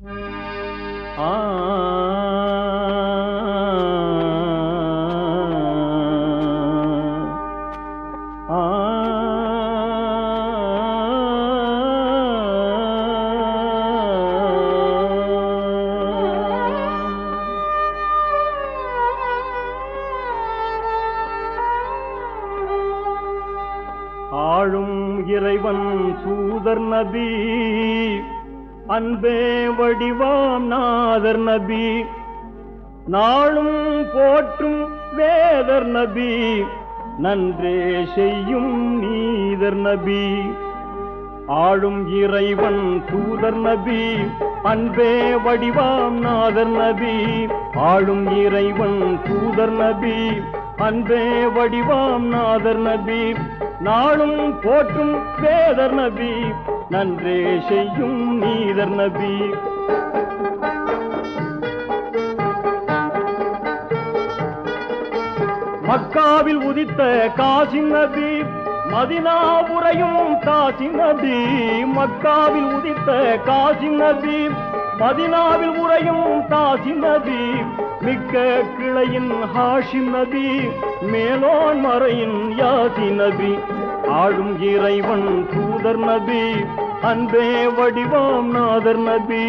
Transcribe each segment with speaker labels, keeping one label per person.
Speaker 1: ஆ ஆ ஆளும் இறைவன் சூதர் நபி அன்பே வடிவாம் நாதர் நபி நாளும் போற்றும் வேதர் நபி நன்றே செய்யும் நீதர் நபி ஆளும் இறைவன் தூதர் நபி அன்பே வடிவாம் நாதர் நபி ஆளும் இறைவன் தூதர் நபி அன்பே வடிவாம் நாதர் நபி நாளும் போற்றும் வேதர் நபி நன்றே செய்யும் நீதர் நபி மக்காவில் உதித்த காசி நபி மதினா உரையும் காசி நபி மக்காவில் உதித்த காசி நபி மதினாவில் உரையும் காசி நபி மிக்க கிளையின் ஹாஷிம் நபி மேலோன் மறையின் யாசி நபி ஆளும் இறைவன் தூதர் நபி அன்பே வடிவாம் நாதர் நபி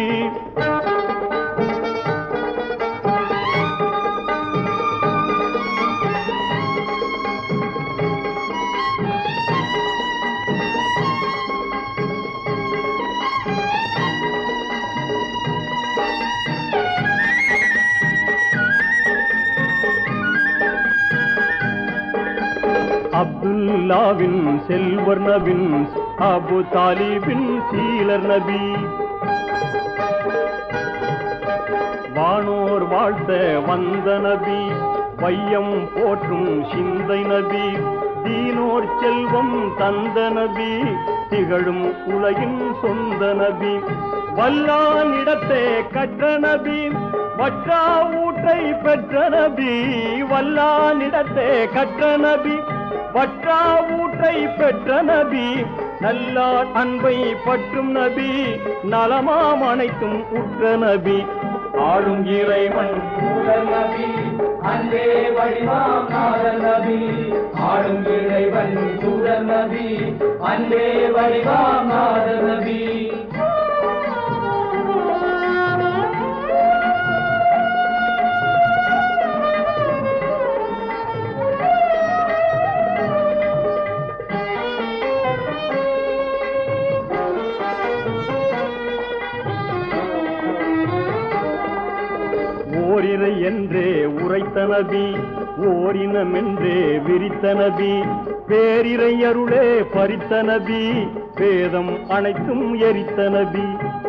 Speaker 1: அப்துல்லாவின் செல்வர் நபின் அபு தாலிபின் சீலர் நபி வானோர் வாழ்த்த வந்த நபி வையம் போற்றும் சிந்தை நபி தீனோர் செல்வம் தந்த நபி திகழும் உலகின் சொந்த நபி வல்லானிடத்தே கற்ற நபி வற்றா ஊற்றை பெற்ற நபி வல்லானிடத்தே கற்ற நபி வற்றா ஊற்றை பெற்ற நபி நல்லார் அன்பை பற்றும் நபி நலமாம் அனைத்தும் உற்ற நபி ஆளும் இறைவன்
Speaker 2: முதல் நபி அன்பே வடிவாம் நாதல் நபி ஆளும் இறைவன் தூதர் நபி அன்பே வடிவாம் நாதல் நபி
Speaker 1: ஓரிரை என்றே உரைத்த நபி ஓரினம் என்றே விரித்த நபி பேரிரை அருளே பறித்த நபி வேதம் அனைத்தும் எரித்த நபி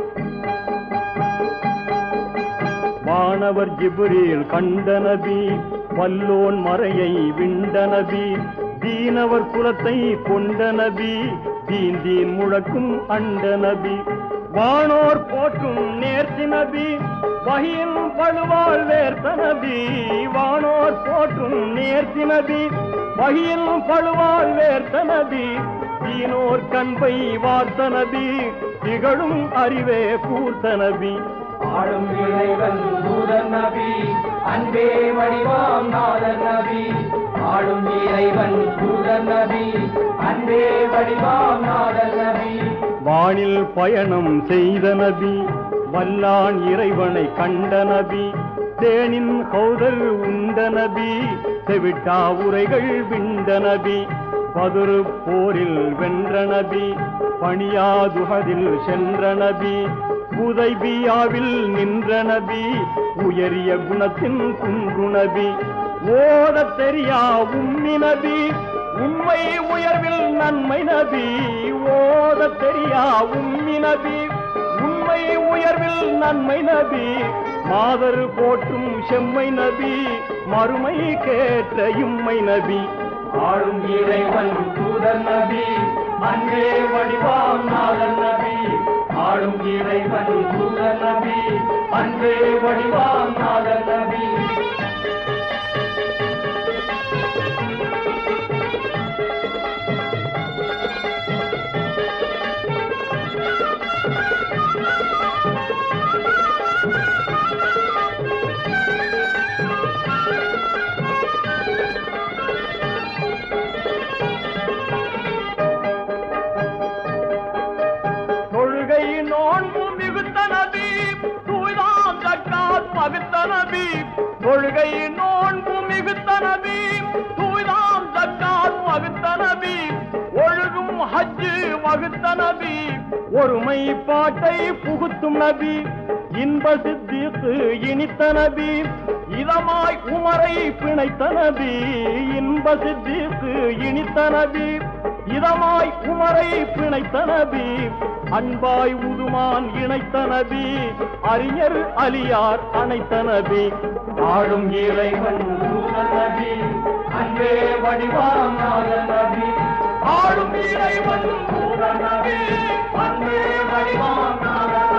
Speaker 1: வானவர் ஜிப்ரீல் கண்ட நபி வல்லோன் மறையை விண்ட நபி தீனவர் குலத்தை கொண்ட நபி தீன் தீன் முழக்கும் அண்ட நபி வானோர் போற்றும் நேர்த்தி நபி வகையின் பழுவாள் வேர்த்த நபி வானோர் போற்றும் நேர்த்தி நபி வகையின் பழுவாள் வேர்த்த நபி தீனோர் கண்பை வார்த்த நபி திகழும் அறிவே கூர்த்த நபி
Speaker 2: ஆளும் இறைவன் தூதர் நபி அன்பே வடிவாம் நாதர் நபி ஆளும் இறைவன் தூதர் நபி அன்பே வடிவாம் நாதர் நபி
Speaker 1: வானில் பயணம் செய்த நபி வல்லான் இறைவனை கண்ட நபி தேனின் கௌதல் உண்ட நபி செவிட்டா உரைகள் விண்ட நபி பதுரு போரில் வென்ற நபி பணியாதுகதில் சென்ற நபி உதைபியாவில் நின்ற நபி உயரிய குணத்தின் குன்று நபி ஓதத் தெரியா உம்மி நபி உண்மை உயர்வில் நன்மை நபி ஓதத் தெரியா உம்மி நபி உண்மை உயர்வில் நன்மை நபி மாதர் போற்றும் செம்மை நபி மறுமை கேட்ட இம்மை நபி
Speaker 2: ஆளும் இறைவன் தூதர் நபி அன்பே வடிவாம் நாதர் நபி ஆளும் இறைவன் தூதர் நபி அன்பே வடிவாம் நாதர் நபி
Speaker 1: ஆ நபி தொழுகை நோன்பு மிகுத்த நபி தூய்தாம் தக்காத் வகுத்த நபி ஒழுகும் ஹஜ்ஜு வகுத்த நபி ஒருமை பாட்டை புகுத்தும் நபி இன்ப சித்திக்கு இனித்த நபி இதமாய் உமரை பிணைத்த நபி இன்ப சித்திக்கு இனித்த நபி இதமாய் உமரை பிணைத்த நபி அன்பாய் உதுமான் இணைத்த நபி அறிஞர் அலியார் அணைத்த நபி
Speaker 2: ஆளும் இறைவன் தூதர் நபி அன்பே வடிவாம் நாதர் நபி ஆளும் இறைவன் தூதர் நபி அன்பே வடிவாம் நாதர்